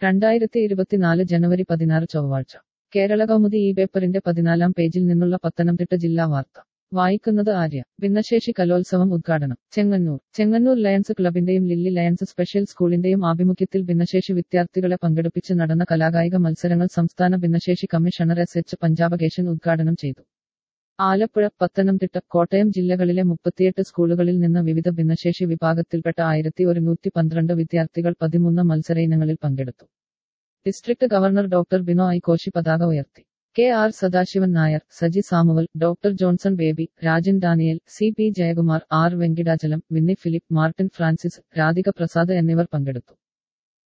രണ്ടായിരത്തി ഇരുപത്തിനാല് ജനുവരി പതിനാറ് ചൊവ്വാഴ്ച കേരള കൗമുദി ഈ പേപ്പറിന്റെ പതിനാലാം പേജിൽ നിന്നുള്ള പത്തനംതിട്ട ജില്ലാ വാർത്ത വായിക്കുന്നത് ആര്യ ഭിന്നശേഷി കലോത്സവം ഉദ്ഘാടനം ചെങ്ങന്നൂർ ചെങ്ങന്നൂർ ലയൺസ് ക്ലബിന്റെയും ലില്ലി ലയൺസ് സ്പെഷ്യൽ സ്കൂളിന്റെയും ആഭിമുഖ്യത്തിൽ ഭിന്നശേഷി വിദ്യാർത്ഥികളെ പങ്കെടുപ്പിച്ച് നടന്ന കലാകായിക മത്സരങ്ങൾ സംസ്ഥാന ഭിന്നശേഷി കമ്മീഷണർ എസ് എച്ച് പഞ്ചാബകേശൻ ഉദ്ഘാടനം ചെയ്തു ആലപ്പുഴ പത്തനംതിട്ട കോട്ടയം ജില്ലകളിലെ മുപ്പത്തിയെട്ട് സ്കൂളുകളിൽ നിന്ന് വിവിധ ഭിന്നശേഷി വിഭാഗത്തിൽപ്പെട്ട ആയിരത്തി ഒരുന്നൂറ്റി പന്ത്രണ്ട് വിദ്യാർത്ഥികൾ പതിമൂന്ന് മത്സര ഇനങ്ങളിൽ പങ്കെടുത്തു district governor doctor Bino I Koshy പതാക ഉയർത്തി K R Sadasivan Nair Saji Samuel doctor Johnson Baby Rajan Daniel C P Jayakumar R Venkitachalam Winnie Philip Martin Francis Radhika Prasad എന്നിവർ പങ്കെടുത്തു